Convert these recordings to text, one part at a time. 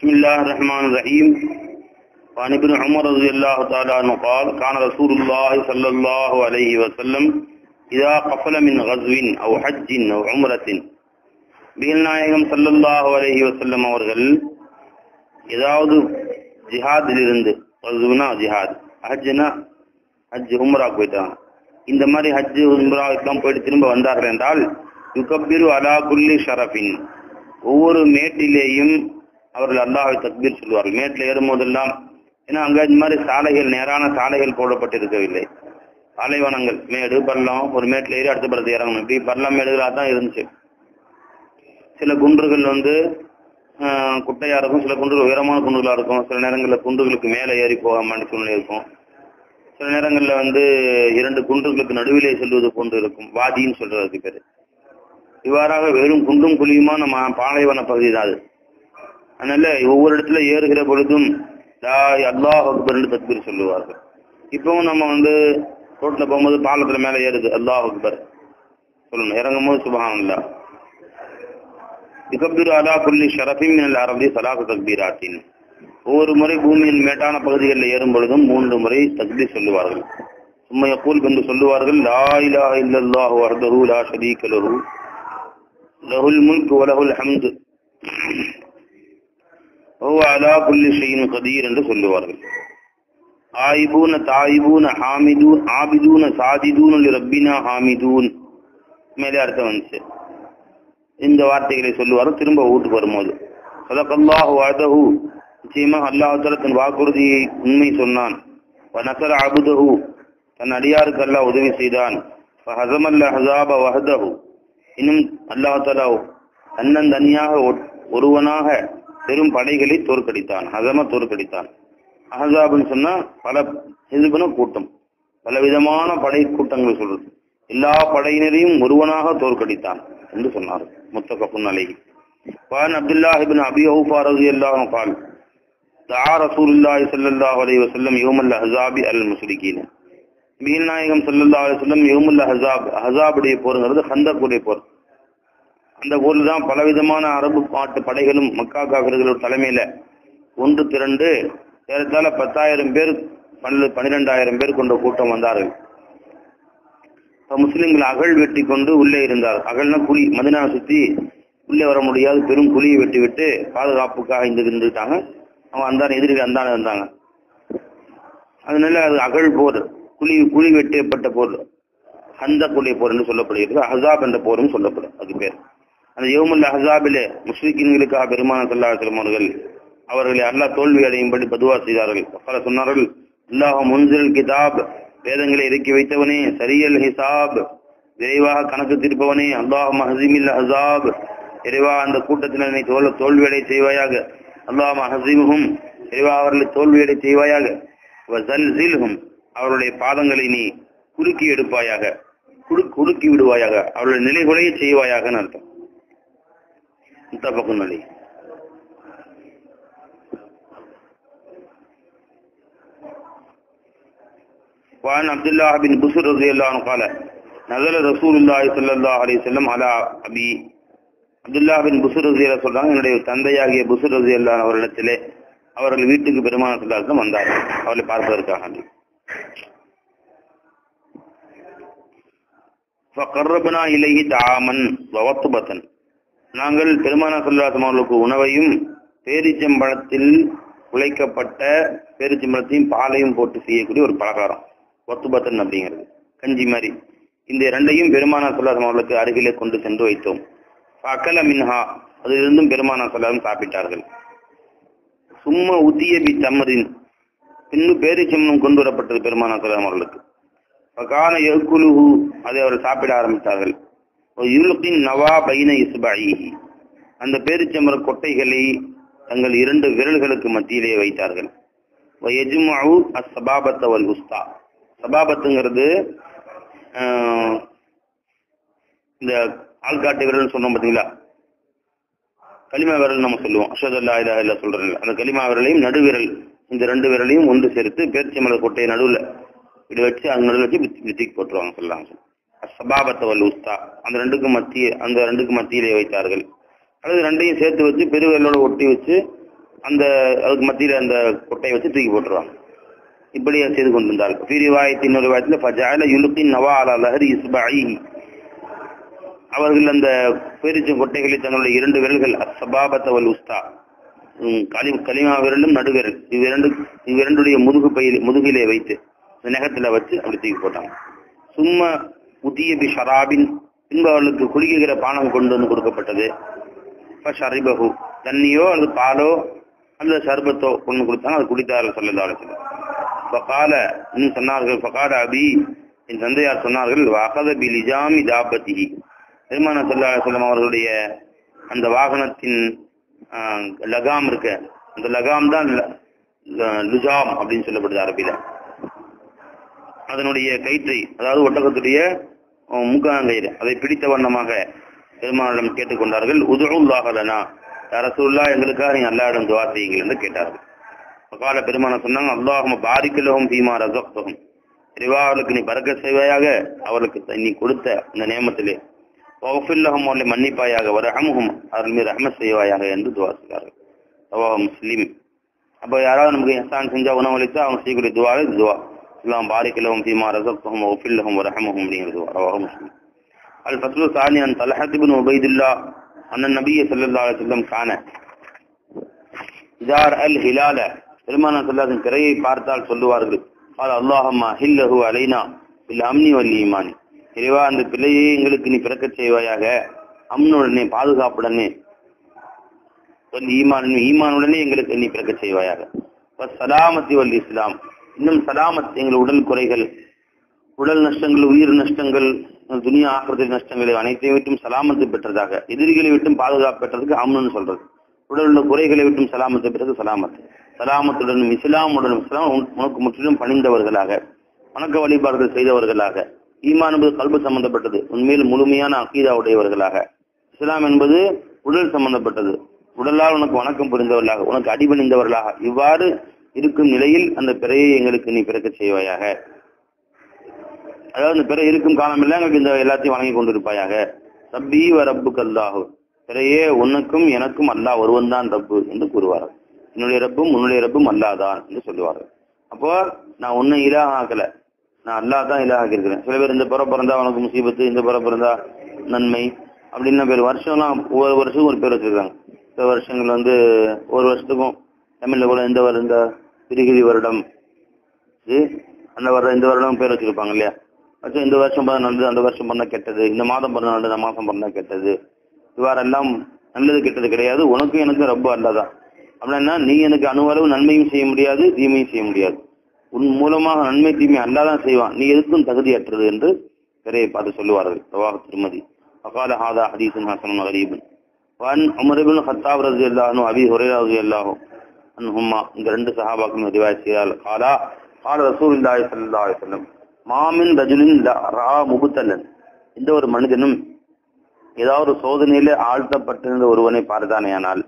بسم الله الرحمن الرحيم وعن ابن عمر رضي الله تعالى عنه قال كان رسول الله صلى الله عليه وسلم إذا قفل من غزو أو حج أو عمرة பிகில் நாயகம் சல்லல்லாஹு அலைஹி வஸல்லம் அவர்கள் ஏதாவது ஜிஹாதிலிருந்து கஸ்வுனா ஜிஹாத் ஹஜ்னா ஹஜ் உம்ரா போயிட்டாங்க இந்த மாதிரி ஹஜ் உம்ராவுக்கெல்லாம் போயிட்டு திரும்ப வந்தார்கள் என்றால் யுகப்பிரு அலா குல்லி ஷரஃபின் ஒவ்வொரு மேட்டிலேயும் அவர்கள் அல்லாஹை தக்பீர் சொல்வார்கள் மேட்டில் ஏறும்போதெல்லாம் ஏன்னா அங்க இந்த மாதிரி சாலைகள் நேரான சாலைகள் போடப்பட்டிருக்கவில்லை பாலைவனங்கள் மேடு பள்ளம் ஒரு மேட்டில் ஏறி அடுத்த படத்தை இறங்கணும் இப்படி பள்ளம் மேடுகளாக தான் இருந்துச்சு சில குன்றுகள் வந்து ஆஹ், குட்டையா இருக்கும் சில குன்றுகள் உயரமான குன்றுகளா இருக்கும் சில நேரங்களில் குன்றுகளுக்கு மேலே ஏறி போகாம சூழ்நிலை இருக்கும் சில நேரங்களில் வந்து இரண்டு குன்றுகளுக்கு நடுவிலே செல்வது போன்று இருக்கும் வாதின்னு சொல்றதுக்கு பேரு இவ்வாறாக வெறும் குண்டும் குழியுமா நம்ம பாலைவன பகுதி தான் அது அதனால ஒவ்வொரு இடத்துல ஏறுகிற பொழுதும் லா அல்லாஹ் அக்பர்னு தக்பீர் சொல்லுவார்கள் இப்பவும் நம்ம வந்து ரோட்ல போகும்போது பாலத்துல மேல ஏறுது அல்லாஹ் அக்பர் சொல்லணும் இறங்கும் போது சுபஹானல்லா யுகப்பிரு அலா குல்லி ஷரஃபின் மினல் அரபி சலாஹு தக்பீராத்தின் ஒவ்வொரு முறை பூமியின் மேட்டான பகுதிகளில் ஏறும் பொழுதும் மூன்று முறை தக்பீர் சொல்லுவார்கள் சும்மா யக்கூல் என்று சொல்லுவார்கள் லா இலாஹ இல்லல்லாஹு வஹ்தஹு லா ஷரீக லஹு லஹுல் முல்க் வ லஹுல் ஹம்து ஓ அலா குல்லி ஷையின் கதீர் என்று சொல்லுவார்கள் ஆயிபூன தாயிபூன ஹாமிதூன் ஆபிதூன சாதிதூன் ரப்பினா ஹாமிதூன் மேலே அர்த்தம் வந்துச்சு இந்த வார்த்தைகளை சொல்லுவார் திரும்ப வீட்டுக்கு வரும்போது சதகல்லாஹு வாதஹு நிச்சயமாக அல்லாஹால தன் வாக்குறுதியை உண்மை சொன்னான் நசர அபுதஹு தன் அடியாருக்கு அல்லாஹ் உதவி செய்தான் ஹசமல்ல ஹசாப வஹதஹு இன்னும் அல்லாஹாலா தன்னன் தனியாக ஒ- ஒருவனாக பெரும் படைகளை தோற்கடித்தான் ஹசம தோற்கடித்தான் அஹசாப்னு சொன்னா பல ஹிசுபுன கூட்டம் பல விதமான படை கூட்டங்கள் சொல்றது எல்லா படையினரையும் ஒருவனாக தோற்கடித்தான் என்று சொன்னார் முத்தகப்புன் அலைஹி وعن عبد الله بن ابي اوفى رضي الله عنه قال دعا رسول الله صلى الله عليه وسلم يوم الاحزاب على المشركين மீன் நாயகம் ஸல்லல்லாஹு அலைஹி வஸல்லம் யௌமுல் அஹ்ஸாப் அஹ்ஸாபுடைய போருங்கிறது ஹந்தக்குடைய போர் அந்த போரில் தான் பலவிதமான அரபு நாட்டு படைகளும் மக்கா காவிர்களோட தலைமையில ஒன்று திரண்டு ஏறத்தாழ பத்தாயிரம் பேர் பன்னிர- பன்னிரெண்டாயிரம் பேர் கொண்ட கூட்டம் வந்தார்கள் இப்ப முஸ்லிம்கள் அகழ் வெட்டி கொண்டு உள்ளே இருந்தார் அகழ்னா குழி மதினாவை சுத்தி உள்ளே வர முடியாது பெரும் குழியை வெட்டி விட்டு பாதுகாப்புக்காக இங்க இருந்துட்டாங்க அவங்க அந்தான எதிரிகள் அந்தான இருந்தாங்க அதனால அது அகழ் போர் குழி குழி வெட்டியப்பட்ட போர் ஹந்த குழி போர் என்று சொல்லப்படுகிறது அஹசாப் என்ற போரும் சொல்லப்படும் அது பேர் அந்த யோமுல் அஹசாபிலே முஸ்லிக்கின்களுக்காக பெருமான செல்லாசலம் அவர்கள் அவர்களை அல்லாஹ் தோல்வி அடையும்படி பதுவா செய்தார்கள் பல சொன்னார்கள் அல்லாஹ் முன்சில் கிதாப் வேதங்களை இறக்கி வைத்தவனே சரியல் ஹிசாப் விரைவாக கணக்கு தீர்ப்பவனே அல்லாஹ் மஹசிமில் அஹசாப் இறைவா அந்த கூட்டத்தினரை தோல் தோல்வியடை செய்வாயாக அல்லாஹ் மஹசிமுகும் இறைவா அவர்களை தோல்வியடை செய்வாயாக வஸல்சில்ஹும் அவருடைய பாதங்களை நீ குறுக்கி எடுப்பாயாக குடு குறுக்கி விடுவாயாக அவருடைய நிலைகுலைய செய்வாயாக அர்த்தம் முத்தபக்குன் அலைஹி وعن عبد الله بن بصر رضي الله عنه قال نزل رسول الله صلى الله عليه وسلم على ابي அப்துல்லா பின் புசுர் ரதி அல்லா சொல்றாங்க என்னுடைய தந்தையாகிய புசுர் ரதி அல்லா அவரிடத்திலே அவர்கள் வீட்டுக்கு பெருமான சொல்லாசம் வந்தார்கள் அவர்களை பார்ப்பதற்காக فقربنا إليه طعاما ووطبة நாங்கள் பெருமான சொல்லாசம் அவர்களுக்கு உணவையும் பேரிச்சம்பழத்தில் உழைக்கப்பட்ட பேரிச்சம்பழத்தையும் பாலையும் போட்டு செய்யக்கூடிய ஒரு பலகாரம் ஒத்துபத்தன் அப்படிங்கிறது கஞ்சி மாதிரி இந்த இரண்டையும் பெருமானா சொல்லாசம் அவர்களுக்கு அருகிலே கொண்டு சென்று வைத்தோம் அக்கல மின்ஹா அதிலிருந்தும் பெருமானா சொல்லாசம் சாப்பிட்டார்கள் சும்மா உத்திய பி தமரின் பின்னும் பேரிச்சம்பளம் கொண்டு வரப்பட்டது பெருமானா சொல்லாம் அவர்களுக்கு பகான எகுலுஹு அதை அவர் சாப்பிட ஆரம்பித்தார்கள் யுல்கின் நவா பைன இஸ்பாயிஹி அந்த பேரிச்சம்பர கொட்டைகளை தங்கள் இரண்டு விரல்களுக்கு மத்தியிலே வைத்தார்கள் எஜுமாவு அசபாபத்த வல் உஸ்தா சபாபத்துங்கிறது ஆஹ், இந்த ஆள்காட்டு விரல் சொன்னோம் பார்த்தீங்களா கலிமா விரல் நம்ம சொல்லுவோம் அஷத் அல்லா இல்லா இல்ல சொல்றோம் அந்த கலிமா விரலையும் நடுவிரல் இந்த ரெண்டு விரலையும் ஒன்று சேர்த்து பேரிச்சம்பள கொட்டையை நடுவுல இப்படி வச்சு அந்த நடுவில் வச்சு இப்படி இப்படி தூக்கி போட்டுருவாங்க சொல்லலாம் சபாபத்த வல் உஸ்தா அந்த ரெண்டுக்கும் மத்திய அந்த ரெண்டுக்கும் மத்தியிலே வைத்தார்கள் அல்லது ரெண்டையும் சேர்த்து வச்சு பெருவிரலோட ஒட்டி வச்சு அந்த அதுக்கு மத்தியில அந்த கொட்டையை வச்சு தூக்கி போட்டுருவாங்க இப்படி செய்து கொண்டிருந்தார்கள் ஃபீரிவாயத்தின் இன்னொரு வாயத்தில் ஃபஜால யுலுக்கின் நவா அலா லஹரி இஸ்பாயி அவர்கள் அந்த பேரிச்சம் கொட்டைகளை தங்களுடைய இரண்டு விரல்கள் அசபாபத்தவல் உஸ்தா ம், களி களிமா விரலும் நடுவிரல் இவ்விரண்டு இவ்விரண்டுடைய முதுகு பையில முதுகிலே வைத்து இந்த நெகத்துல வச்சு அப்படி தூக்கி போட்டாங்க சும்மா உத்திய பி ஷராபின் பின்பு அவர்களுக்கு குளிக்கிற பானம் கொண்டு வந்து கொடுக்கப்பட்டது ஷரிபஹு தண்ணியோ அல்லது பாலோ அல்லது சர்பத்தோ கொண்டு கொடுத்தாங்க அது குடித்தார்கள் சொல்லலாம் அழைச்சது ஃபகால இன்னும் சொன்னார்கள் ஃபகால அபி என் தந்தையார் சொன்னார்கள் வகத பி லிஜாமி தாபத்திஹி பெருமான சொல்லா சொல்லம் அவர்களுடைய அந்த வாகனத்தின் ஆஹ், லகாம் இருக்க அந்த லகாம் தான் ல- ல- லுஜாம் அப்படின்னு சொல்லப்படுது அரபில அதனுடைய கயிற்றை அதாவது ஒட்டகத்துடைய அஹ், மூக்காங்கயிறு அதை பிடித்த வண்ணமாக பெருமானிடம் கேட்டுக்கொண்டார்கள் உதுல்லாஹலனா ரசூல்லா எங்களுக்காக நீங்க அல்லாஹ்விடம் துவா செய்யுங்கள் என்று கேட்டார்கள் கால பெருமான சொன்னாங்க அல்லாஹும் பாரிக்கலகும் பீமா ரசப்தகும் இறைவா அவர்களுக்கு நீ பறக்க செய்வாயாக அவர்களுக்கு த- நீ கொடுத்த இந்த நியமத்திலே வஃபில்லஹும் அவர்களை மன்னிப்பாயாக வரஹமுகும் அவர்கள் மீது ரஹமத் செய்வாயாக என்று துவா செய்தார்கள் ரவா முஸ்லிம் அப்போ யாராவது நமக்கு எஹ்சான் செஞ்சா உணவளித்தா அவங்க செய்யக்கூடிய துவாவே இது துவா எல்லாம் பாரிக்கலவும் ஃபீமா ரசப்தகும் வஃபில்லஹும் வரஹமுகும் அப்படிங்கிற துவா ரவா முஸ்லிம் الفصل الثاني عن طلحة بن عبيد الله أن النبي صلى الله عليه وسلم كان ஜார் அல் ஹிலால பெருமான சொல்லாதன் திரையை பார்த்தால் சொல்லுவார்கள் கால அல்லாஹம்மா ஹில்லஹு அலைனா இல் அம்னி வல் ஈமானி இறைவா அந்த பிள்ளையை எங்களுக்கு நீ பிறக்கச் செய்வாயாக அம்னுடனே பாதுகாப்புடனே வல் ஈமான் ஈமானுடனே எங்களுக்கு நீ பிறக்கச் செய்வாயாக வஸ் சலாமத்தி வல் இஸ்லாம் இன்னும் சலாமத் எங்கள் உடல் குறைகள் உடல் நஷ்டங்கள் உயிர் நஷ்டங்கள் துனியா ஆக்கிரத்தில் நஷ்டங்களை அனைத்தையும் விட்டும் சலாமத்து பெற்றதாக எதிரிகளை விட்டும் பாதுகாப்பு பெற்றதுக்கு அம்னு சொல்றது உடல் உள்ள குறைகளை விட்டும் சலாமத்து பெற்றது சலாமத் சலாமத்துடனும் இஸ்லாமுடனும் இஸ்லாம் உன்- உனக்கு முற்றிலும் பணிந்தவர்களாக வணக்க வழிபாடுகள் செய்தவர்களாக ஈமான் என்பது கல்பு சம்பந்தப்பட்டது உண்மையில் முழுமையான அகீதா உடையவர்களாக இஸ்லாம் என்பது உடல் சம்பந்தப்பட்டது உடலால் உனக்கு வணக்கம் புரிந்தவர்களாக உனக்கு அடிபணிந்தவர்களாக இவ்வாறு இருக்கும் நிலையில் அந்த பிறையை எங்களுக்கு நீ பிறக்கச் செய்வாயாக அதாவது இந்த பிறை இருக்கும் காலமெல்லாம் எங்களுக்கு இந்த எல்லாத்தையும் வணங்கி கொண்டிருப்பாயாக ரப்பி வ ரப்பு கல்லாஹு பிறையே உனக்கும் எனக்கும் அல்லாஹ் ஒருவன் தான் ரப்பு என்று கூறுவார்கள் என்னுடைய ரப்பும் உன்னுடைய ரப்பும் அல்லாதான் என்று சொல்லுவார்கள் அப்போ நான் உன்னை இலாக ஆக்கல நான் அல்லாஹ் தான் இலாக இருக்கிறேன் சில பேர் இந்த புற பிறந்தா உனக்கு முசீபத்து இந்த புற பிறந்தா நன்மை அப்படின்னு பேர் வருஷம்லாம் ஒவ்வொரு வருஷத்துக்கும் ஒரு பேர் வச்சிருக்காங்க சில வருஷங்கள் வந்து ஒரு வருஷத்துக்கும் தமிழ்ல கூட இந்த வருடம் இந்த திருகிரி வருடம் இது அந்த வருடம் இந்த வருடம் பேர் வச்சிருப்பாங்க இல்லையா வச்சு இந்த வருஷம் பிறந்த நல்லது அந்த வருஷம் பிறந்தா கெட்டது இந்த மாதம் பிறந்த நல்லது இந்த மாதம் பிறந்தா கெட்டது இவ்வாறெல்லாம் நல்லது கெட்டது கிடையாது உனக்கும் எனக்கும் ரொம்ப அல்லதான் அப்படின்னா நீ எனக்கு அணுவளவு நன்மையும் செய்ய முடியாது தீமையும் செய்ய முடியாது உன் மூலமாக நன்மை தீமை அல்லாதான் செய்வான் நீ எதுக்கும் தகுதியற்றது என்று பிறையை பார்த்து சொல்லுவார்கள் ரவாஹ் திருமதி அகால ஹாதா ஹதீசுன் ஹசன் கரீபன் வன் உமரபின் ஹத்தாப் ரதி அல்லாஹனும் அபி ஹுரே ரதி அல்லாஹும் அன்ஹும்மா இந்த ரெண்டு சஹாபாக்கும் ரிவாய் செய்தால் காலா கால ரசூலுல்லாஹி ஸல்லல்லாஹு அலைஹி வஸல்லம் மாமின் ரஜுலின் ல- ரா முபுத்தலன் இந்த ஒரு மனிதனும் ஏதாவது ஒரு சோதனையில ஆழ்த்தப்பட்டிருந்த ஒருவனை பார்த்தானேயானால்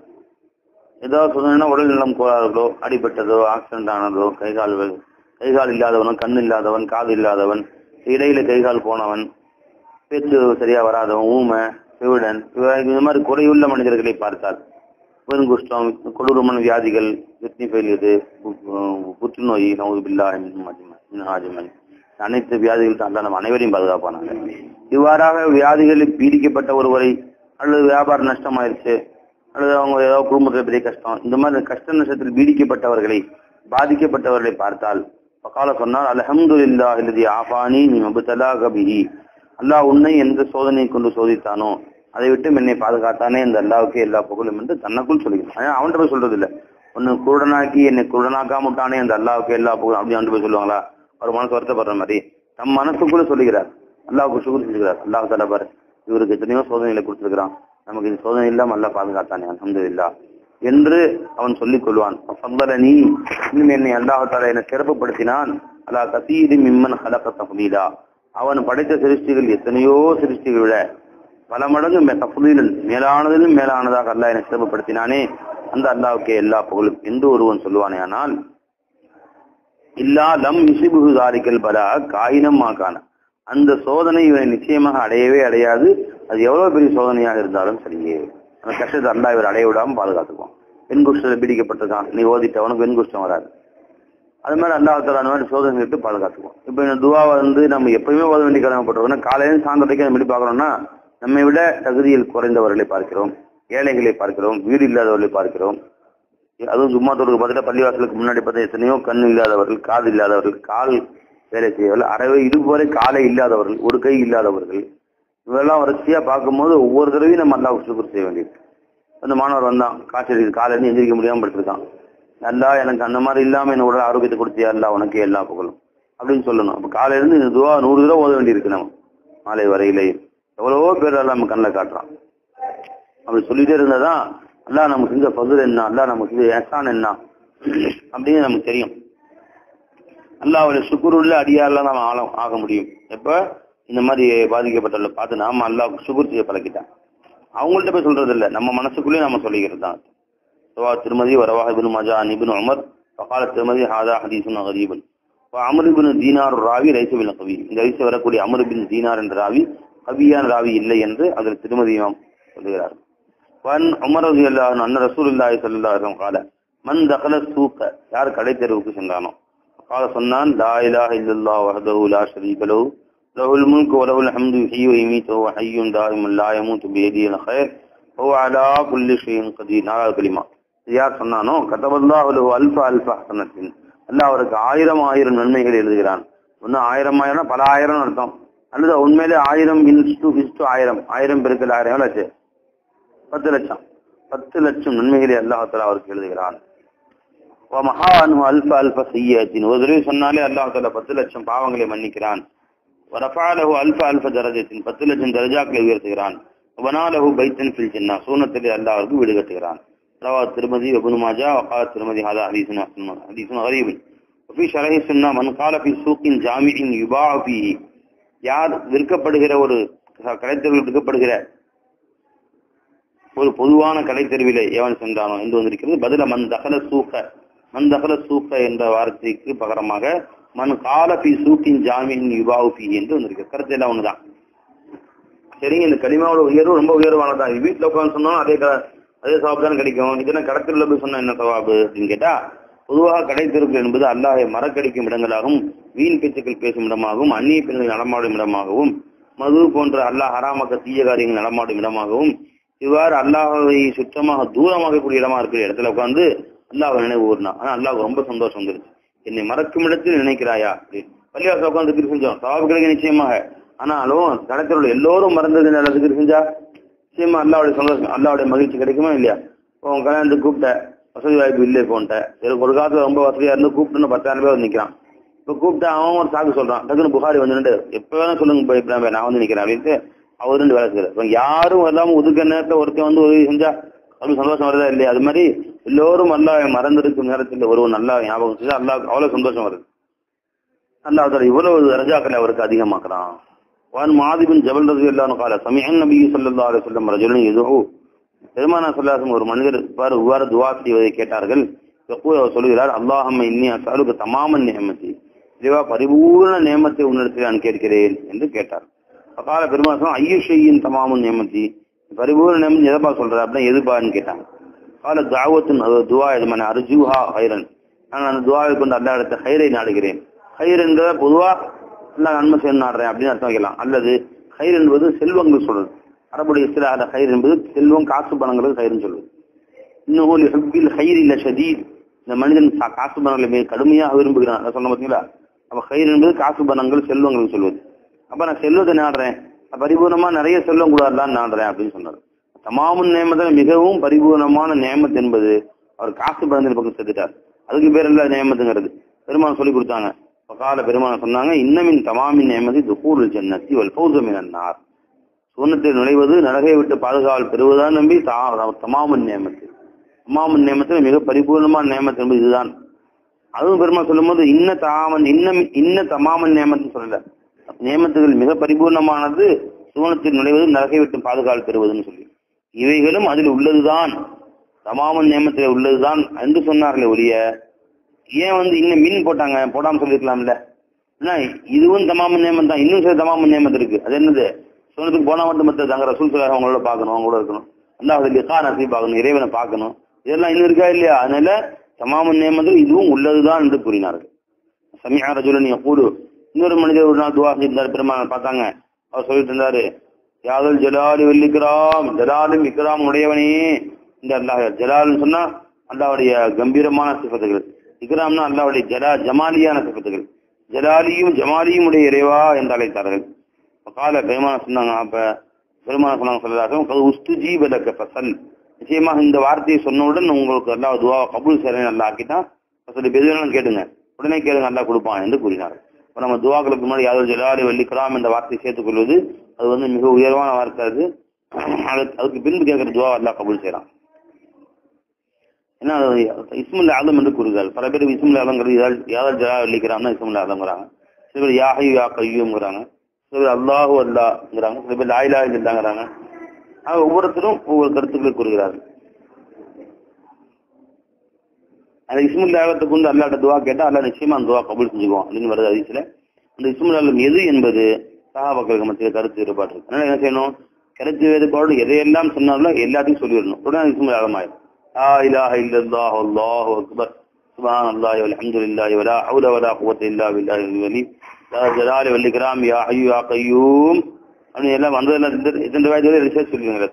ஏதாவது சோதனைனா உடல் நலம் கோளாறுகளோ அடிபட்டதோ ஆக்சிடென்ட் ஆனதோ கைகால் வ- கைகால் இல்லாதவன் கண் இல்லாதவன் காது இல்லாதவன் இடையில கைகால் போனவன் பேச்சு சரியா வராதவன் ஊமை செவிடன் இவ- இந்த மாதிரி குறையுள்ள மனிதர்களை பார்த்தால் பெருங்குஷ்டம் கொடூரமான வியாதிகள் கிட்னி ஃபெயிலியரு புற்றுநோய் நவுபில்லா ஹாஜிமன் அனைத்து வியாதிகள் தான் நம்ம அனைவரையும் பாதுகாப்பானாங்க இவ்வாறாக வியாதிகளில் பீடிக்கப்பட்ட ஒருவரை அல்லது வியாபார நஷ்டமாயிருச்சு அல்லது அவங்க ஏதாவது குடும்பத்தில் பெரிய கஷ்டம் இந்த மாதிரி கஷ்ட நஷ்டத்தில் பீடிக்கப்பட்டவர்களை பாதிக்கப்பட்டவர்களை பார்த்தால் பக்கால சொன்னால் அல்ஹம்துலில்லா இல்லதி ஆஃபானி நீ மபுத்தலா கபிஹி அல்லாஹ் உன்னை எந்த சோதனையை கொண்டு சோதித்தானோ அதை விட்டு என்னை பாதுகாத்தானே இந்த அல்லாவுக்கு எல்லா புகழும் என்று தனக்குள் சொல்லிக்கிறான் ஆனா அவன்கிட்ட போய் சொல்றது இல்ல உன்னை குருடனாக்கி என்னை குருடனாக்காம விட்டானே அந்த அல்லாவுக்கு எல்லா புகழும் அப்படி அவன்கிட்ட போய் சொல்லுவாங்களா அவர் மனசு வருத்தப்படுற மாதிரி தம் மனசுக்குள்ள சொல்லுகிறார் அல்லாவுக்கு சுகுர் செஞ்சுக்கிறார் அல்லாஹ் தலா பாரு இவருக்கு எத்தனையோ சோதனைகளை கொடுத்திருக்கிறான் நமக்கு இந்த சோதனை இல்லாம அல்லா பாதுகாத்தானே அல்ஹம்துலில்லாஹ் என்று அவன் சொல்லிக் கொள்வான் நீ இன்னும் என்னை அல்லாஹால என்னை சிறப்புப்படுத்தினான் அல்லா கசீரி மிம்மன் ஹலக தஃலீலா அவன் படைத்த சிருஷ்டிகள் எத்தனையோ சிருஷ்டிகளை விட பல மடங்கு மே- தஃலீலன் மேலானதிலும் மேலானதாக அல்லாஹ் என்னை சிறப்புப்படுத்தினானே அந்த அல்லாவுக்கே எல்லா புகழும் என்று ஒருவன் சொல்லுவானே ஆனால் இல்லா லம் இசிபுகு தாரிக்கல் பலா காயினம் மாக்கான அந்த சோதனை இவனை நிச்சயமாக அடையவே அடையாது அது எவ்வளவு பெரிய சோதனையாக இருந்தாலும் சரியே அந்த கஷ்டத்தை அல்லா இவர் அடைய விடாம பாதுகாத்துக்குவான் வெண்குஷ்டத்தில் பீடிக்கப்பட்டிருக்கான் நீ ஓதிட்ட உனக்கு வெண்குஷ்டம் வராது அது மாதிரி அல்லாஹால அந்த மாதிரி சோதனை விட்டு பாதுகாத்துக்குவோம் இப்போ இந்த துவாவை வந்து நம்ம எப்பயுமே ஓத வேண்டிய கடமைப்பட்டிருக்கோம் காலையில சாயந்தரத்துக்கு நம்ம எப்படி பார்க்கறோம்னா நம்மை விட தகுதியில் குறைந்தவர்களை பார்க்கிறோம் ஏழைகளை பார்க்கிறோம் வீடு இல்லாதவர்களை பார்க்கிறோம் அதுவும் சும்மா தொழுக்கு பார்த்துட்டு பள்ளிவாசலுக்கு முன்னாடி பார்த்தா எத்தனையோ கண் இல்லாதவர்கள் காது இல்லாதவர்கள் கால் வேலை செய்யவர்கள் அறவே இடுப்பு வரை காலை இல்லாதவர்கள் ஒரு கை இல்லாதவர்கள் இவெல்லாம் வரிசையா பார்க்கும்போது ஒவ்வொரு தடவையும் நம்ம அல்லாஹ் சுக்குர் செய்ய வேண்டியது அந்த மாணவர் வந்தான் காய்ச்சல் இருக்குது காலையில எந்திரிக்க முடியாம படுத்திருக்கான் நல்லா எனக்கு அந்த மாதிரி இல்லாம என்ன உடல் ஆரோக்கியத்தை கொடுத்தியா அல்லா உனக்கே எல்லா புகழும் அப்படின்னு சொல்லணும் அப்ப காலையில இருந்து இந்த துவா நூறு தடவை ஓத வேண்டியிருக்கு நம்ம மாலை வரையிலே எவ்வளவோ பேர் எல்லாம் நம்ம கண்ணில் காட்டுறான் அப்படி சொல்லிட்டே இருந்தாதான் அல்லாஹ் நமக்கு செஞ்ச பகுல் என்ன அல்லாஹ் நமக்கு செஞ்ச ஏசான் என்ன அப்படின்னு நமக்கு தெரியும் அல்லாஹ்வுடைய சுக்குருள்ள அடியாரெல்லாம் நம்ம ஆழம் ஆக முடியும் எப்ப இந்த மாதிரி பாதிக்கப்பட்டவர்களை பார்த்து நாம அல்லாஹ் சுகுர் செய்ய பழக்கிட்டான் அவங்கள்ட்ட போய் சொல்றது இல்ல நம்ம மனசுக்குள்ளேயே நம்ம சொல்லிக்கிறது தான் சவா திருமதி வரவாஹ் இப்னு மஜா அன் இப்னு உமர் ஃபகால திருமதி ஹாதா ஹதீஸுன் கரீபன் அமர் இப்னு தீனார் ராவி ரைச பின் கவி இந்த வயசு வரக்கூடிய அமர் பின் தீனார் என்ற ராவி கவியான ராவி இல்லை என்று அதில் திருமதியாம் சொல்லுகிறார் வன் உமர் ரதி அல்லாஹ் அன்ன ரசூலுல்லாஹி ஸல்லல்லாஹு அலைஹி கால மன் தகல சூக்க யார் கடை தெருவுக்கு சென்றானோ கால சொன்னான் லா இலாஹ இல்லல்லாஹ் வஹ்தஹு லா ஷரீக லஹு லஹுல் முல்கு வ லஹுல் ஹம்து யுஹ்யி வ யுமீத்து வ ஹய்யுன் தாயிமுன் லா யமூத்து பியதிஹில் ഖൈർ வ அலா குல்லி ஷைஇன் கதீர் நாலாவது கலிமா இது யார் சொன்னானோ கதபல்லாஹு லஹு அல்ஃப அல்ஃப ஹஸனத்தின் அல்லாஹ் அவருக்கு ஆயிரம் ஆயிரம் நன்மைகள் எழுதுகிறான் ஒன்னு ஆயிரம் ஆயிரம் பல ஆயிரம் அர்த்தம் அல்லது உண்மையிலே ஆயிரம் இன்ஸ்டு இஸ்டு ஆயிரம் ஆயிரம் பெருக்கல் ஆயிரம் எவ்வளவு ஆச்சு பத்து லட்சம் பத்து லட்சம் நன்மைகளை அல்லாஹால அவருக்கு எழுதுகிறான் மகா அனு அல்ப அல்ப செய்யத்தின் ஒரு தடவை சொன்னாலே அல்லாஹால பத்து லட்சம் பாவங்களை மன்னிக்கிறான் வரஃபாலஹு அல்ப அல்ப தரஜத்தின் பத்து லட்சம் தரஜாக்களை உயர்த்துகிறான் வனாலஹு பைத்தன் ஃபில் ஜின்னா சூனத்திலே அல்லாஹ் அவருக்கு வீடு கட்டுகிறான் ரவா திருமதி வபுனு மாஜா வகா திருமதி ஹாதா ஹதீசுன் ஹதீசுன் கரீபின் وفي شرح السنة من قال في سوق جامع يباع فيه யார் விற்கப்படுகிற ஒரு கடைத்தெருவில் விற்கப்படுகிற ஒரு பொதுவான கடைத்தெருவிலே எவன் சென்றானோ என்று வந்திருக்கிறது பதில மன் தகல சூக்க மன் தகல சூக்க என்ற வார்த்தைக்கு பகரமாக மன் கால பி சூக்கின் ஜாமீன் யுபாவு பி என்று வந்திருக்கு கருத்து எல்லாம் ஒண்ணுதான் சரிங்க இந்த கனிமாவோட உயர்வு ரொம்ப உயர்வானதான் இது வீட்டுல உட்காந்து சொன்னாலும் அதே க- அதே சவாப் தான் கிடைக்கும் இதுனா கடத்தல போய் சொன்னா என்ன சவாபு அப்படின்னு கேட்டா பொதுவாக கடை தெருக்கள் என்பது அல்லாஹை மறக்கடிக்கும் இடங்களாகவும் வீண் பேச்சுக்கள் பேசும் இடமாகவும் அந்நிய பெண்கள் நடமாடும் இடமாகவும் மது போன்ற அல்லாஹ் ஹராமக்க தீய காரியங்கள் நடமாடும் இடமாகவும் இவ்வாறு அல்லாஹை சுத்தமாக தூரமாகக்கூடிய இடமா இருக்கிற இடத்துல உட்காந்து அல்லாஹ் நினைவு ஊர்னா ஆனா அல்லாஹ் ரொம்ப சந்தோஷம் வந்துருச்சு என்னை மறக்கும் இடத்தில் நினைக்கிறாயா அப்படின்னு பள்ளிவாசல் உட்காந்து திக்ரு செஞ்சோம் சவாபு கிடைக்க நிச்சயமாக ஆனாலும் கடத்தில் உள்ள எல்லோரும் மறந்தது நல்ல திக்ரு செஞ்சா நிச்சயமா அல்லாவுடைய சந்தோஷம் அல்லாவுடைய மகிழ்ச்சி கிடைக்குமா இல்லையா இப்போ உன் கல்யாணத்துக்கு கூப்பிட்ட வசதி வாய்ப்பு இல்லை போன்ட்ட சரி ஒரு காலத்துல ரொம்ப வசதியா இருந்து கூப்பிட்டு பத்தாயிரம் பேர் வந்து நிக்கிறான் இப்ப கூப்பிட்டு அவன் ஒரு சாக்கு சொல்றான் டக்குனு புகாரி வந்து எப்ப வேணா சொல்லுங்க போய் இப்ப நான் வந்து நிக்கிறேன் அப்படின்ட்டு அவர் ரெண்டு வேலை செய்யறாரு இப்ப யாரும் இல்லாம ஒதுக்க நேரத்துல ஒருத்தன் வந்து உதவி செஞ்சா அப்படி சந்தோஷம் வருதா இல்லையா அது மாதிரி எல்லோரும் அல்லாஹ் மறந்திருக்கும் நேரத்தில் ஒருவன் நல்லா ஞாபகம் செஞ்சா அல்லாஹ் அவ்வளவு சந்தோஷம் வருது அல்லாஹ் தாலா இவ்வளவு ரஜாக்களை அவருக்கு அதிகமாக்குறான் வான் மாதிபின் ஜபல் ரதி அல்லாஹ் கால சமயன் நபி ஸல்லல்லாஹு அலைஹி வஸல்லம் ரஜுலன் எதுஹு பெருமானா சொல்லாசம் ஒரு மனிதர் இவ்வாறு இவ்வாறு துவா செய்வதை கேட்டார்கள் யக்கூல் அவர் சொல்கிறார் அல்லாஹம்ம இன்னி அசாலுக்கு தமாமன் நியமத்தி இதுவா பரிபூர்ண நியமத்தை உன்னிடத்தில் நான் கேட்கிறேன் என்று கேட்டார் அக்கால பெருமாசம் ஐயுஷையின் தமாமுன் நியமத்தி பரிபூர்ண நியமம் எதப்பா சொல்ற அப்படின்னா எதுப்பான்னு கேட்டாங்க கால தாவத்தின் துவா எதுமான அர்ஜுஹா ஹைரன் நான் அந்த துவாவை கொண்டு அல்லா இடத்த ஹைரை நாடுகிறேன் ஹைர் என்கிற பொதுவா எல்லாம் நன்மை செய்ய நாடுறேன் அப்படின்னு அர்த்தம் வைக்கலாம் அல்லது ஹைர் என்பது செல்வங்கள் சொல்றது அரபுடைய சில அந்த ஹைர் என்பது செல்வம் காசு பணங்களுக்கு ஹைர்னு சொல்லுது இன்னும் ஹப்பில் ஹைர் இல்ல ஷதீத் இந்த மனிதன் சா- காசு பணங்களை மிக கடுமையாக விரும்புகிறான் அதை சொன்ன பார்த்தீங்களா அப்ப ஹைர் என்பது காசு பணங்கள் செல்வங்கள் சொல்வது அப்ப நான் செல்வத்தை நாடுறேன் பரிபூர்ணமா நிறைய செல்வம் கூடாதுலாம் நாடுறேன் அப்படின்னு சொன்னார் தமாமுன் நேமத்தில் மிகவும் பரிபூர்ணமான நேமத் என்பது அவர் காசு பணத்தின் பக்கம் செத்துட்டார் அதுக்கு பேர் இல்ல நேமத்துங்கிறது பெருமான் சொல்லி கொடுத்தாங்க கால பெருமான் சொன்னாங்க இன்னமின் தமாமின் நேமதி துக்கூருல் ஜன்னத்தி வல் பௌசமின் அன்னார் சூனத்தில் நுழைவது நரகை விட்டு பாதுகாவல் பெறுவதான் நம்பி தா- தமாமுன் நேமத்து தமாமுன் நேமத்தில் மிக பரிபூர்ணமான நேமத்து என்பது இதுதான் அதுவும் பெருமாள் சொல்லும்போது இன்ன தாமன் இன்னம் இன்ன தமாமன் நேமத்துன்னு சொல்லல நேமத்துகள் மிக பரிபூர்ணமானது சூனத்தில் நுழைவது நரகை விட்டு பாதுகாவல் பெறுவதுன்னு சொல்லி இவைகளும் அதில் உள்ளதுதான் தமாமன் நேமத்தில் உள்ளதுதான் என்று சொன்னார்களே ஒழிய ஏன் வந்து இன்னும் மின் போட்டாங்க போடாம சொல்லிருக்கலாம்ல ஏன்னா இதுவும் தமாமன் நேமம் தான் இன்னும் சில தமாமன் நேமத்து இருக்கு அது என்னது சூனத்துக்கு போனா மட்டும் மத்த தங்க ரசூல் சொல்லாக அவங்களோட பார்க்கணும் அவங்க கூட இருக்கணும் அல்லாஹ் லிகா நசீப் ஆகணும் இறைவனை பார்க்கணும் இதெல்லாம் இன்னும் இருக்கா இல்லையா அதனால தமாமன் நேமத்தில் இதுவும் உள்ளதுதான் என்று கூறினார்கள் சமியா ரஜுலன் யகூலு இன்னொரு மனிதர் ஒரு நாள் துவா செய்தார் பெருமாள் பார்த்தாங்க அவர் சொல்லிட்டு இருந்தாரு யாதல் ஜலாலி வல்லிக்ராம் ஜலாலும் இக்ராம் உடையவனே இந்த அல்லாஹ் ஜலால்னு சொன்னா அல்லாவுடைய கம்பீரமான சிபத்துகள் இக்ராம்னா அல்லாவுடைய ஜலா ஜமாலியான சிபத்துகள் ஜலாலியும் ஜமாலியும் உடைய இறைவா என்று அழைத்தார்கள் கால பெருமான சொன்னாங்க அப்ப பெருமான சொன்னாங்க சொல்லலாம் உஸ்து ஜீவலக்க ஃபசல் நிச்சயமாக இந்த வார்த்தையை சொன்னவுடன் உங்களுக்கு அல்லாஹ் துவா கபூல் சேரன் நல்லா ஆக்கிட்டான் ஃபசல் எதுனாலும் கேளுங்க உடனே கேளுங்க நல்லா கொடுப்பான் என்று கூறினார் இப்போ நம்ம துவாக்களுக்கு முன்னாடி யாதவ் ஜலாலி வள்ளிக்கலாம் என்ற வார்த்தையை சேர்த்துக் கொள்வது அது வந்து மிக உயர்வான வார்த்தை அது அதுக்கு அதுக்கு பின்பு கேட்கிற துவா அல்லாஹ் கபூல் செய்யறான் ஏன்னா அது இஸ்முல் ஆலம் என்று கூறுகிறார் பல பேர் இஸ்முல் ஆலங்கிறது யாதவ் ஜலா வள்ளிக்கிறான்னா இஸ்முல் ஆலங்கிறாங்க சில பேர் யாஹை யா கையுங்கிறாங்க சில பேர் அல்லாஹு அல்லாங்கிறாங்க சில பேர் லாயிலா இல்லாங்கிறாங்க ஆக ஒவ்வொருத்தரும் ஒவ்வொரு கருத்துக்களை கூறுகிறார்கள் அந்த இஸ்முல் ஆலத்தை கொண்டு அல்லாட்ட துவா கேட்டா அல்லா நிச்சயமா அந்த துவா கபூல் செஞ்சுக்குவோம் அப்படின்னு வருது அதிசல அந்த இஸ்முல் ஆலம் எது என்பது சகாபாக்களுக்கு மத்தியில் கருத்து வேறுபாடு இருக்கு அதனால என்ன செய்யணும் கருத்து வேறுபாடு எதையெல்லாம் சொன்னாலும் எல்லாத்தையும் சொல்லிடணும் உடனே இஸ்முல் ஆலம் ஆயிடும் லா இலாஹ இல்லல்லாஹு அல்லாஹு அக்பர் சுப்ஹான் அல்லாஹி வல்ஹம்துலில்லாஹி வலா ஹவுல வலா குவத்த இல்லா பில்லாஹில் வலி லா ஜலாலி வல் இக்ராம் யா ஹய்யூ யா கய்யூம் அப்படின்னு எல்லாம் வந்ததெல்லாம் இந்த இந்த வயதுல ரிசர்ச் சொல்லுவீங்க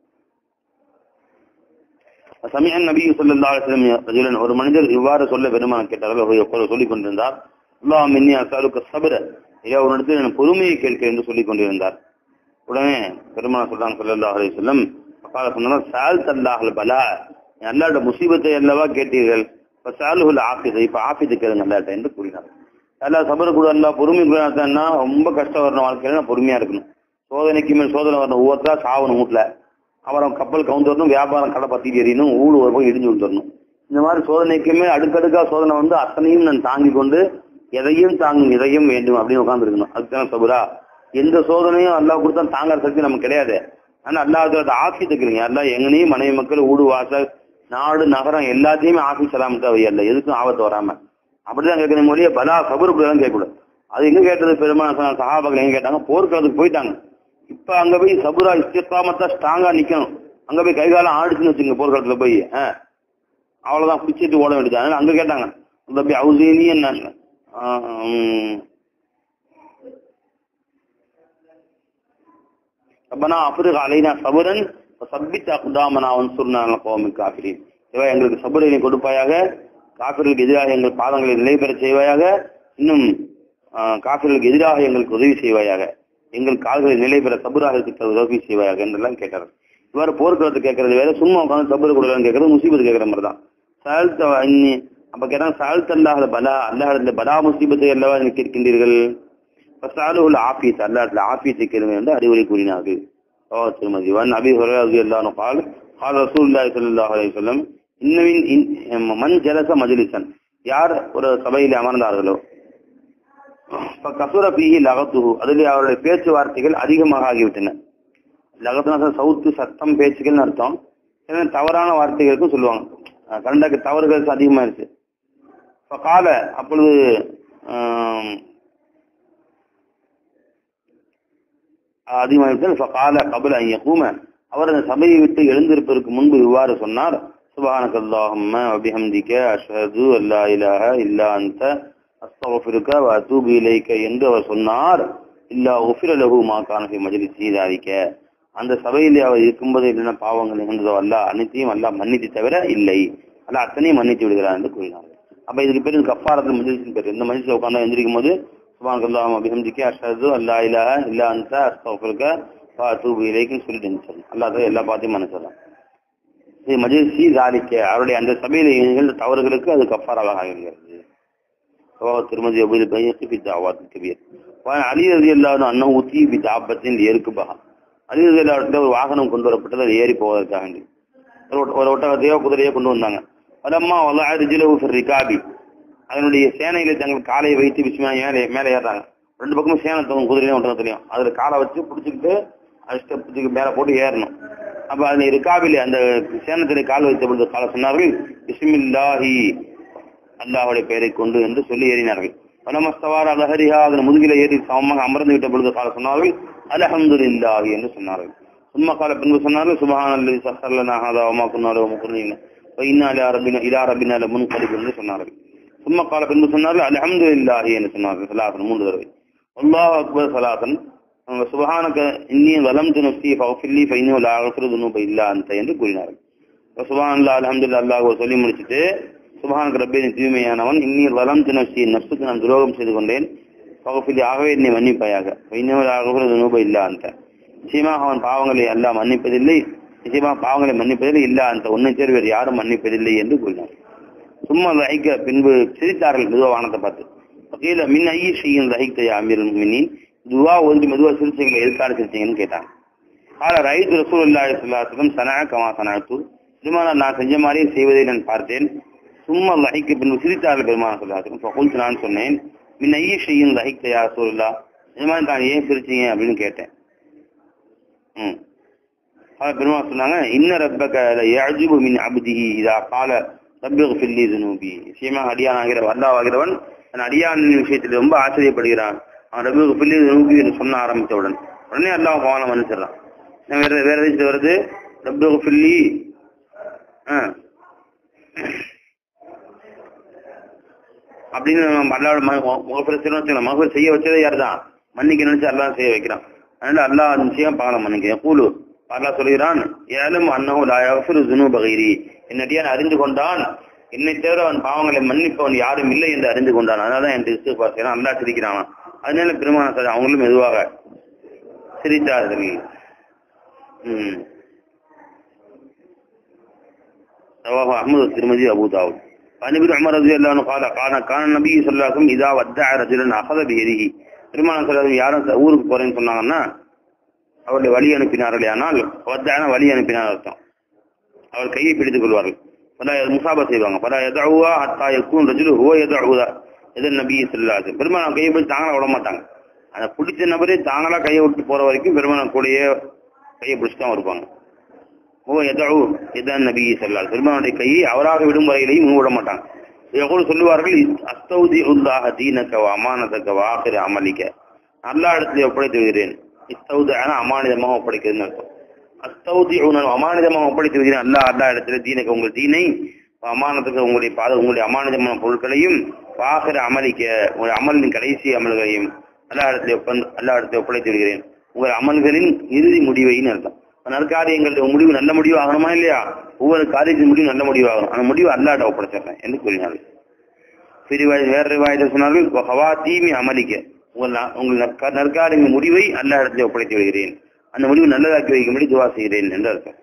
சமீஅன் நபி ஸல்லல்லாஹு அலைஹி வஸல்லம் ரஜுலன் ஒரு மனிதர் இவ்வாறு சொல்ல பெருமான் கேட்டார்கள் சொல்லிக் கொண்டிருந்தார் அல்லாஹ் மின்னி அசாலுக்க சபர ஐயா ஒரு இடத்துல நான் பொறுமையை கேட்க என்று சொல்லிக் கொண்டிருந்தார் உடனே பெருமான் சொல்றாங்க ஸல்லல்லாஹு அலைஹி வஸல்லம் அப்பால சொன்னா சால் தல்லாஹல் பலா அல்லாட முசீபத்தை அல்லவா கேட்டீர்கள் இப்ப சாலுஹுல் ஆஃபிது இப்ப ஆஃபிது கேளுங்க அல்லாட்ட என்று கூறினார் அல்லா சபர கூட அல்லா பொறுமை கூடாதுன்னா ரொம்ப கஷ்டம் வரணும் வாழ்க்கையில பொறுமையா இருக்கணும் சோதனைக்கு மேல் சோதனை வரணும் ஒவ்வொருத்தா சாவணும் வீட்டுல அப்புறம் கப்பல் கவுந்து வரணும் வியாபாரம் கடை பத்தி எறியணும் ஊடு ஒரு போய் இடிஞ்சு விட்டுறணும் இந்த மாதிரி சோதனைக்குமே அடுக்கடுக்கா சோதனை வந்து அத்தனையும் நான் தாங்கி கொண்டு எதையும் தாங்கும் இதையும் வேண்டும் அப்படின்னு உட்காந்துருக்கணும் அதுக்கான சபுரா எந்த சோதனையும் அல்லா கொடுத்தா தாங்குற சக்தி நமக்கு கிடையாது ஆனா அல்லாஹ் ஆசி தைக்கிறீங்க அல்லா எங்கனையும் மனைவி மக்கள் ஊடு வாசல் நாடு நகரம் எல்லாத்தையுமே ஆசி சலாமத்தா வையல்ல எதுக்கும் ஆபத்து வராம அப்படிதான் கேட்கிற மொழியை பலா சபுரு தான் கேட்கக்கூடாது அது எங்க கேட்டது பெருமான சகாபகள் எங்க கேட்டாங்க போர்க்களத்துக்கு போயிட்டாங்க இப்ப அங்க போய் சபுரா இஸ்திகாமத்தா ஸ்ட்ராங்கா நிக்கணும் அங்க போய் கைகாலம் ஆடிச்சுன்னு வச்சுங்க போர்க்களத்துல போய் ஆஹ் அவ்வளவுதான் பிடிச்சிட்டு ஓட வேண்டியது அதனால அங்க கேட்டாங்க அங்க போய் அவுசேனி என்ன ரப்பனா அஃப்ரிக் அலைனா சபரன் சப்பித் அக்தாமனா வன்சுர்னா கோமின் காஃபிரின் இவா எங்களுக்கு சபரை நீ கொடுப்பாயாக காஃபிர்களுக்கு எதிராக எங்கள் பாதங்களை நிலை பெற செய்வாயாக இன்னும் காஃபிர்களுக்கு எதிராக எங்களுக்கு உதவி செய்வாயாக எங்கள் கால்களை நிலை பெற சபுராக இருக்க உதவி செய்வாயாக என்றெல்லாம் கேட்டார் இவ்வாறு போர்க்களத்தை கேட்கறது வேற சும்மா உட்காந்து சபுர கொடுக்கலாம் கேட்கறது முசீபத்து கேட்கற மாதிரி தான் சாழ்த்த அப்ப கேட்டாங்க சாழ்த்த அல்லாஹ் பலா அல்லாஹ் பலா முசீபத்தை அல்லவா கேட்கின்றீர்கள் ஃபஸ்டாலுல் ஆஃபீஸ் அல்லாஹ்ல ஆஃபீஸை கேளுங்க என்று அறிவுரை கூறினார்கள் ஓ திருமதி வன் அபி ஹுரேரா எல்லாரும் கால் கால் ரசூலுல்லாஹி ஸல்லல்லாஹு அலைஹி வஸல்லம் இன்னவின் மன் ஜலச மஜ்லிசன் யார் ஒரு சபையில் அமர்ந்தார்களோ கசுர பீஹி லகத்துஹு அதில் அவருடைய பேச்சுவார்த்தைகள் அதிகமாக ஆகிவிட்டன லகத்துனா சவுத்து சத்தம் பேச்சுகள்னு அர்த்தம் தவறான வார்த்தைகளுக்கும் சொல்லுவாங்க கரண்டாக்கு தவறுகள் அதிகமாயிருச்சு இப்போ கால அப்பொழுது அதிகமாகிவிட்டு கால கபல ஐயக்கூம அவர் அந்த சபையை விட்டு எழுந்திருப்பதற்கு முன்பு இவ்வாறு சொன்னார் சுபஹானக அல்லாஹும்ம வபிஹம்திக அஷ்ஹது அல்லா இலாஹ இல்லா அன்த அஸ்தக்ஃபிருக வ அத்தூபு இலைக என்று அவர் சொன்னார் இல்லா உஃபிர லஹு மா கான ஃபி மஜ்லிஸி தாலிக அந்த சபையில் அவர் இருக்கும்போது என்னென்ன பாவங்கள் நிகழ்ந்ததோ அல்ல அனைத்தையும் அல்ல மன்னித்து தவிர இல்லை அல்ல அத்தனையும் மன்னித்து விடுகிறார் என்று கூறினார் அப்ப இதுக்கு பேர் கஃபாரத்தில் மஜ்லிஸின் பேர் இந்த மஜ்லிஸில் உட்கார்ந்து எந்திரிக்கும் போது சுபான் அல்லாஹ் அபிஹம்திக்கு அஷ்ஹது அல்லா இலாஹ இல்லா அன்த அஸ்தக்ஃபிருக வ அத்தூபு இலைக்குன்னு சொல்லிட்டு இருந்துச்சு அல்லாஹ் எல்லா பார்த்தையும் மன்னிச்சிடலாம் இது மஜிசி தாலிக்க அவருடைய அந்த சபையில் நிகழ்ந்த தவறுகளுக்கு அது கஃபாராக ஆகிறது திருமதி அபுல் பையக்கு பி தாவாத் கபீர் அலி ரதி அல்லாத அண்ணன் ஊத்தி பி தாபத்தின் ஏற்குபா அலி ரதி அல்லாட்ட ஒரு வாகனம் கொண்டு வரப்பட்டது அது ஏறி போவதற்காக வேண்டி ஒரு ஒட்டகத்தையோ குதிரையோ கொண்டு வந்தாங்க அதம்மா ரிஜிலவு ரிகாபி அதனுடைய சேனையில தங்கள் காலையை வைத்து விஸ்மா மேலே மேலே ஏறாங்க ரெண்டு பக்கமும் சேனை தவங்க குதிரையும் ஒட்டகத்திலையும் அதுல காலை வச்சு பிடிச்சிக்கிட்டு ஸ்டெப்புக்கு மேலே போட்டு ஏறணும் அப்ப அந்த ரிகாபில் அந்த சேனத்திலே கால் வைத்த பொழுது கால சொன்னார்கள் பிஸ்மில்லாஹி அல்லாஹுடைய பெயரை கொண்டு என்று சொல்லி ஏறினார்கள் பலமஸ்தவார் அலஹரிஹா அதன் முதுகில ஏறி சமமாக அமர்ந்து விட்ட பொழுது கால சொன்னார்கள் அலஹம்துலில்லாஹி என்று சொன்னார்கள் சும்மா கால பின்பு சொன்னார்கள் சுபஹான் அல்லது சஹர்லனா ஹாதா வமா குன்னாலோ முக்குர்னீங்க இன்னா இலா ரப்பினா இலா ரப்பினா முன்கலிப் என்று சொன்னார்கள் சும்மா கால பின்பு சொன்னார்கள் அல்ஹம்துலில்லாஹி என்று சொன்னார்கள் சலாசன் மூன்று தடவை அல்லாஹ் அக்பர் சலாசன் அவங்க சுபஹானக இன்னி வலம்து நஃப்ஸி ஃபஃபில்லி ஃபைனு லா அக்ஃபிரு துனூப இல்லா அன்த என்று கூறினார்கள் இப்ப சுபஹானல்லாஹ் அல்ஹம்துலில்லாஹ் அல்லாஹ் சொல்லி முடிச்சிட்டு சுபஹானக ரப்பே நீ தூய்மையானவன் இன்னி வலம்து நஃப்ஸி நஃப்ஸுக்கு நான் துரோகம் செய்து கொண்டேன் ஃபஃபில்லி ஆகவே என்னை மன்னிப்பாயாக ஃபைனு லா அக்ஃபிரு துனூப இல்லா அன்த நிச்சயமாக அவன் பாவங்களை அல்லாஹ் மன்னிப்பதில்லை நிச்சயமாக பாவங்களை மன்னிப்பதில்லை இல்லா அந்த உன்னை தேர்வு வேறு யாரும் மன்னிப்பதில்லை என்று கூறினார் சும்மா ரஹிக்க பின்பு சிரித்தார்கள் மெதுவா வானத்தை பார்த்து வகையில மின் ஐய செய்யும் ரஹிக்க அமீர் மின்னின் துவா ஒன்று மெதுவா சிரிச்சீங்களா எதுக்காக சிரிச்சீங்கன்னு கேட்டாங்க கால ரைத்து ரசூல் இல்லாஹி சொல்லாத்திலும் சனா கமா சனாத்து திருமண நான் செஞ்ச மாதிரியே செய்வதை நான் பார்த்தேன் சும்மா ரஹிக்க பின்பு சிரித்தார்கள் பெருமான சொல்லாத்திலும் ஃபகுல்த்து நான் சொன்னேன் மின் ஐய செய்யும் ரஹிக்க யா ரசூலுல்லாஹ் இந்த மாதிரி நான் ஏன் சிரிச்சீங்க அப்படின்னு கேட்டேன் ம் பெருமா சொன்னாங்க இன்ன ரப்பக யாஜிபு மின் அப்திஹி இதா கால ரப்பிக் ஃபில்லி துனூபி நிச்சயமாக அடியான் ஆகிறவன் அல்லாஹ் ஆகிறவன் தன் அடியானின் விஷயத்தில் ரொம்ப ஆச்சரியப்படுகிறான் அவன் ரப்பிக் ஃபில்லி துனூபி என்று சொன்ன ஆரம்பித்தவுடன் உடனே அல்லாஹ் பாவனை மன்னிச்சிடறான் வேற வேற எதாச்சும் வருது ரப்பிக் ஃபில்லி அப்படின்னு நம்ம அல்லாவோட முகப்பெரு செய்யணும் முகப்பெரு செய்ய வச்சதே யார் தான் மன்னிக்க நினைச்சு அல்லாஹ் செய்ய வைக்கிறான் அதனால அல்லாஹ் நிச்சயம் பாவனை மன்னிக்கிறேன் கூலு அல்லாஹ் சொல்கிறான் ஏலும் அன்னஹு லா யஃபிரு ذُنُوبَ غَيْرِي என்னடியான் அறிந்து கொண்டான் என்னை தவிர அவன் பாவங்களை மன்னிப்பவன் யாரும் இல்லை என்று அறிந்து கொண்டான் அதனால தான் என் இஸ்திஃபார் செய்யறான் அல்லாஹ் சிரிக்கிறான் அதனால பெருமான சார் அவங்களும் மெதுவாக சிரித்தார்கள் ம் رواه أحمد الترمذي أبو داود عن ابن عمر رضي الله عنه قال قال كان النبي صلى الله عليه وسلم إذا ودع رجلا أخذ بيده பெருமான சொல்றது யாரும் ஊருக்கு போறேன்னு சொன்னாங்கன்னா அவருடைய வழி அனுப்பினார்களே ஆனால் வத்தான வழி அனுப்பினார் அர்த்தம் அவர் கையை பிடித்துக் கொள்வார்கள் பல முசாபா செய்வாங்க பல எதாவுவா அத்தா எக்கும் ரஜுலு ஹோ எதாவுதா எதன் நபி சொல்லாது பெருமாள் கையை பிடிச்சி தாங்களா விட மாட்டாங்க அந்த பிடிச்ச நபரே தாங்களா கையை விட்டு போற வரைக்கும் பெருமாள் கூடயே கையை பிடிச்சு தான் இருப்பாங்க ஓ எதாவு எதன் நபி சொல்லாது பெருமானுடைய கையை அவராக விடும் வரையிலையும் விட மாட்டாங்க எவ்வளவு சொல்லுவார்கள் அஸ்தௌதி உல்லாஹ தீனக்க அமானதக்க வாக்கிற அமலிக்க அல்லா இடத்துல ஒப்படைத்து விடுகிறேன் இஸ்தௌதான அமானிதமாக ஒப்படைக்கிறதுன்னு அர்த்தம் அஸ்தௌதி உணவு அமானிதமாக ஒப்படைத்து விடுகிறேன் அல்லா அல்லா இடத்துல தீனக்கு உங்கள் தீனை அமானத்துக்கு உங்களுடைய பாத உங்களுடைய அமானிதமான பொருட்களையும் வாகிற அமலிக்க உங்களுடைய அமலின் கடைசி அமல்களையும் அல்லா இடத்துல ஒப்பந்த அல்லா இடத்துல ஒப்படைத்து விடுகிறேன் உங்கள் அமல்களின் இறுதி முடிவைன்னு அர்த்தம் நற்காரியங்களுடைய முடிவு நல்ல முடிவு ஆகணுமா இல்லையா ஒவ்வொரு காரியத்தின் முடிவு நல்ல முடிவு ஆகணும் அந்த முடிவு அல்லாட்ட ஒப்படைச்சிடுறேன் என்று கூறினார்கள் பிரிவாய் வேற ரிவாயத்தை சொன்னார்கள் ஹவா தீமி அமலிக்க உங்கள் ந- உங்கள் நற்கா- நற்காரியங்களின் முடிவை அல்லா இடத்துல ஒப்படைத்து விடுகிறேன் அந்த முடிவு நல்லதாக்கி வைக்கும்படி துவா செய்கிறேன் என்று அர்த்தம்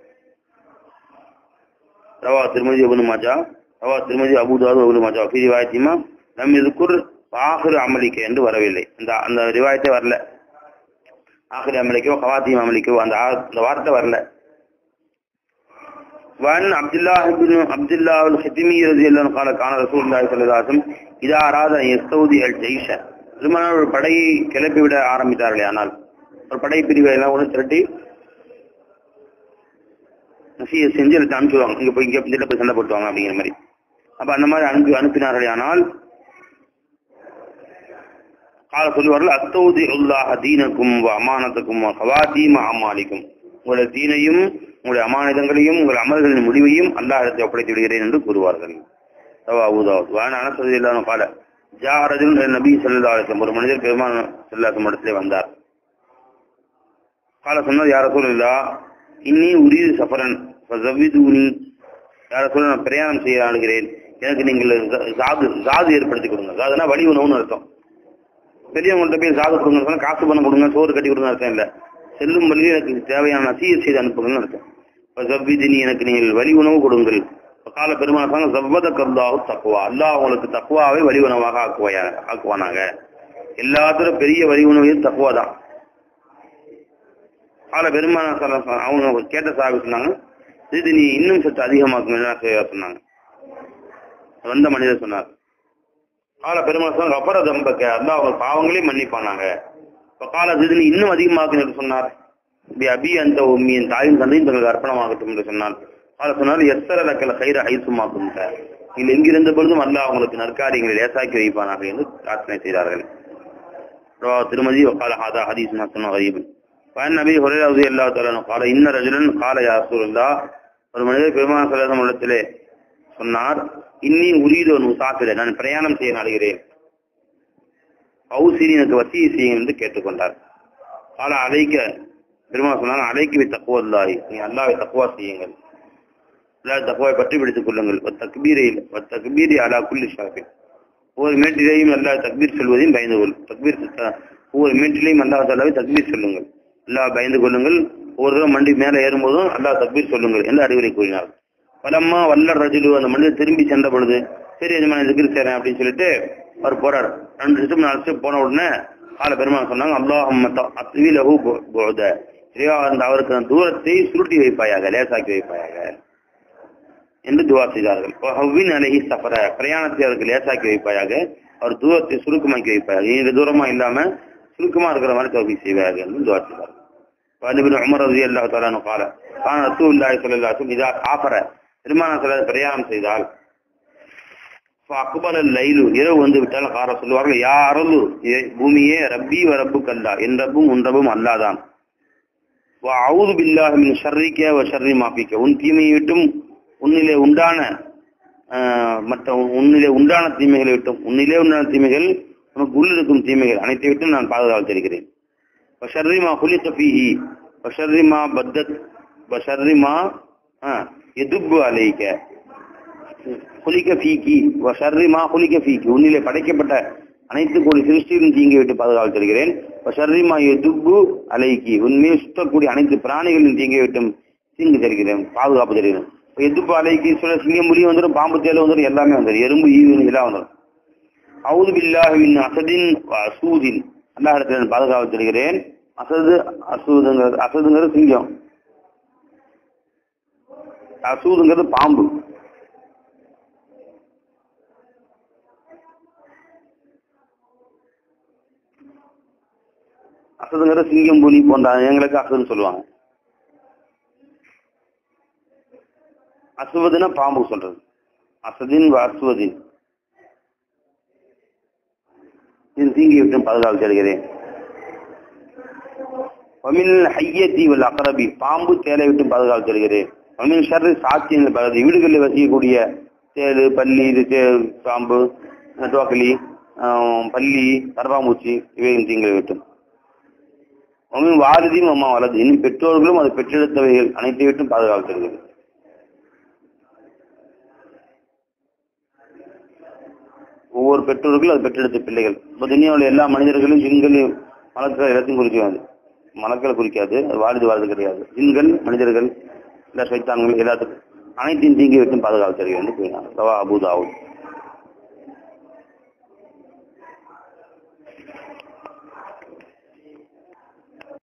ரவா திருமதி அபுனு மாஜா ரவா திருமதி அபுதாது அபுனு மாஜா ஃபி ரிவாயத்திமா நம் இதுக்குர் ஆஹிரு அமலிக்க என்று வரவில்லை அந்த அந்த ரிவாயத்தை வரல ஆஹிரு அமலிக்கோ ஹவாத்தீம் அமலிக்கோ அந்த ஆ- அந்த வார்த்தை வரல وعن عبد الله بن عبد الله الختمي رضي الله عنه قال كان رسول الله صلى الله عليه وسلم اذا اراد ان يستودع الجيش பெருமானார் ஒரு படையை கிளப்பி விட ஆரம்பித்தார்களே ஆனால் ஒரு படை பிரிவை எல்லாம் ஒன்று திரட்டி நசியை செஞ்சு எடுத்து அனுப்பிச்சுவாங்க இங்க போய் இங்க இந்த போய் சண்டை போட்டுவாங்க அப்படிங்கிற மாதிரி அப்ப அந்த மாதிரி அனுப்பி அனுப்பினார்களே ஆனால் கால சொல்லுவார்கள் அத்தௌதி உல்லாஹ தீனக்கும் வ அமானத்துக்கும் வ ஹவாதீம அமாலிக்கும் உங்களுடைய தீனையும் உங்களுடைய அமானிதங்களையும் உங்கள் அமல்களின் முடிவையும் அல்லாஹ் இடத்தை ஒப்படைத்து விடுகிறேன் என்று கூறுவார்கள் ரவா அபூதாவுத் வான அனசதி இல்லாத கால ஜாரதில் நபி ஸல்லல்லாஹு அலைஹி வஸல்லம் ஒரு மனிதர் பெருமான் ஸல்லல்லாஹு இடத்திலே வந்தார் கால சொன்னது யார சொல்லலா இன்னி உரிய சஃபரன் ஃபஸவிதுனி யார சொல்ல நான் பிரயாணம் செய்ய ஆளுகிறேன் எனக்கு நீங்கள் சாது சாது ஏற்படுத்தி கொடுங்க சாதுனா வழி உணவுன்னு அர்த்தம் பெரியவங்கள்ட்ட போய் சாது கொடுங்கன்னு சொன்னா காசு பணம் கொடுங்க சோறு கட்டி கொடுங்க அர்த்தம் இல்ல செல்லும் வழியில் எனக்கு தேவையான நசீர் செய்து அனுப்புங்கன்னு அர்த்தம் ஜவ்விதினி எனக்கு நீங்கள் வழி உணவு கொடுங்கள் கால பெருமான சொன்னாங்க ஜவ்வத கர்தாவு தக்குவா அல்லாஹ் உங்களுக்கு தக்குவாவை வழி உணவாக ஆக்குவாயா ஆக்குவானாங்க எல்லாத்திலும் பெரிய வழி உணவு தக்குவா தான் கால பெருமான அவங்க கேட்ட சாகு சொன்னாங்க இது நீ இன்னும் சற்று அதிகமாக்கும் என்ன செய்ய சொன்னாங்க வந்த மனிதர் சொன்னார் கால பெருமாள் சொன்னாங்க அபர தம்பக்க அல்லாஹ் அவங்க பாவங்களையும் மன்னிப்பானாங்க இப்ப கால இது நீ இன்னும் அதிகமாக்கும் என்று சொன்னார் இப்படி அபி அந்த உம்மி என் தாயின் தந்தையும் தங்களுக்கு அர்ப்பணமாகட்டும் என்று சொன்னார் கால சொன்னால் எத்தர லக்கல கயிறு ஐசுமாக்கும் நீங்கள் எங்கிருந்த பொழுதும் அல்லாஹ் அவங்களுக்கு நற்காரியங்களை லேசாக்கி வைப்பானாக என்று பிரார்த்தனை செய்தார்கள் رواه الترمذي وقال هذا حديث حسن غريب وعن ابي هريره رضي الله تعالى عنه قال ان رجلا قال يا رسول الله ஒரு மனிதர் பெருமாள் சல்லல்லாஹு இடத்திலே சொன்னார் இன்னி உரியதோ முசாஃபிர நான் பிரயாணம் செய்ய நாடுகிறேன் அவுசிரி எனக்கு வசியை செய்யுங்கள் என்று கேட்டுக்கொண்டார் கால அழைக்க பெருமாள் சொன்னார் அழைக்கு வை தக்குவல்லாய் நீ அல்லாவை தக்குவா செய்யுங்கள் அல்லாஹ் தக்குவாவை பற்றி பிடித்துக் கொள்ளுங்கள் ஒரு தக்பீரையில் ஒரு தக்பீரி அலா குல்லி ஷாஃபின் ஒவ்வொரு மேட்டிலையும் அல்லாஹ் தக்பீர் சொல்வதையும் பயந்து கொள் தக்பீர் த- ஒவ்வொரு மேட்டிலையும் அல்லாஹ் தாலாவை தக்பீர் சொல்லுங்கள் அல்லாஹ் பயந்து கொள்ளுங்கள் ஒவ்வொரு தடவை மண்டி மேலே ஏறும்போதும் அல்லாஹ் தக்பீர் சொல்லுங்கள் என்று அறிவுரை கூறினார் பலம்மா வல்ல ரஜுலு அந்த மனிதர் திரும்பி சென்ற பொழுது சரி எஜமான திக்ர் செய்றேன் அப்படின்னு சொல்லிட்டு அவர் போறார் ரெண்டு ஸ்டெப் நாலு ஸ்டெப் போன உடனே கால பெருமாள் சொன்னாங்க அல்லாஹ் அத்வீலஹு போத சரியா அந்த அவருக்கு அந்த தூரத்தை சுருட்டி வைப்பாயாக லேசாக்கி வைப்பாயாக என்று துவா செய்தார்கள் ஹவ்வின் அலஹி சஃபர பிரயாணத்தை அவருக்கு லேசாக்கி வைப்பாயாக அவர் தூரத்தை சுருக்கமாக்கி வைப்பாயாக நீண்ட தூரமா இல்லாம சுருக்கமா இருக்கிற மாதிரி தோல்வி செய்வார்கள் என்று துவா செய்தார்கள் வாலிபின் உமர் ரதி அல்லா தாலானு கால கான ரசூல்லாய் சொல்லல்லாசும் இதா ஆஃபர திருமண சில பிரயாணம் செய்தால் அக்பல் லைலு இரவு வந்து விட்டால் கார சொல்லுவார்கள் யா அரலு ஏ பூமியே ரப்பி வ ரப்பு கல்லா என் ரப்பும் உன் ரப்பும் அல்லாதான் அவுது பில்லாஹ் மின் ஷர்ரிக்க வ ஷர்ரி மாஃபிக்க உன் தீமையை விட்டும் உன்னிலே உண்டான ஆஹ், மற்ற உன்னிலே உண்டான தீமைகளை விட்டும் உன்னிலே உண்டான தீமைகள் உனக்கு உள்ளிருக்கும் தீமைகள் அனைத்தை விட்டும் நான் பாதுகாத்து தருகிறேன் வஷர்ரி மா குலிக்க ஃபீஹி வஷர்ரி மா பத்தத் வஷர்ரி மா எதுப்பு அலைக்க குலிக்க ஃபீக்கி வஷர்ரி மா குலிக்க ஃபீக்கி உன்னிலே படைக்கப்பட்ட அனைத்து கோடி சிருஷ்டியும் தீங்கி விட்டு பாதுகாத்து தருகிறேன் வஷர்ரி மா எதுப்பு அலைக்கி உண்மையை சுற்றக்கூடிய அனைத்து பிராணிகளின் தீங்கி விட்டும் தீங்கு தருகிறேன் பாதுகாப்பு தருகிறேன் இப்ப எதுப்பு அலைக்கு சொல்ல சிங்கம் புலி வந்துடும் பாம்பு தேல வந்துடும் எல்லாமே வந்துடும் எறும்பு ஈவு எல்லாம் வந்துடும் அவுது பில்லாஹின் அசதின் வ அசூதின் அல்லாஹ் இடத்துல நான் பாதுகாப்பு தருகிறேன் அசது அசூதுங்கிறது அசதுங்கிறது சிங்கம் அசூதுங்கிறது பாம்பு அசதுங்கிறது சிங்கம் புலி போன்ற எங்களுக்கு அசதுன்னு சொல்லுவாங்க அசுவதுன்னா பாம்பு சொல்றது அசதின் வ அசுவதின் இது தீங்கி விட்டு பாதுகாப்பு தருகிறேன் வமின் ஹையத்தி வல் அகரபி பாம்பு தேலை விட்டு பாதுகாப்பு தருகிறேன் வமின் ஷர்ரி சாத்தியங்கள் பகுதி வீடுகளில் வசிக்கக்கூடிய தேடு பல்லி இது தே- பாம்பு டோக்கலி ஆஹ், பல்லி கரப்பாம்பூச்சி இவையும் தீங்களை விட்டும் வமின் வாரதியும் அம்மா வலது இன்னும் பெற்றோர்களும் அது பெற்றெடுத்தவைகள் அனைத்தை விட்டும் பாதுகாப்பு தருகிறது ஒவ்வொரு பெற்றோர்களும் அது பெற்றெடுத்த பிள்ளைகள் இப்போ துனியாவில் எல்லா மனிதர்களும் ஜின்கள் மலக்கள் எல்லாத்தையும் குறிக்காது மலக்களை குறிக்காது அது வாழ்ந்து வாழ்ந்து கிடையாது ஜின்கள் மனிதர்கள் இல்லை சைத்தான்கள் எல்லாத்துக்கும் அனைத்தையும் தீங்கி விட்டும் பாதுகாப்பு தருகிறது கூறினார் ரவா அபுதாவும்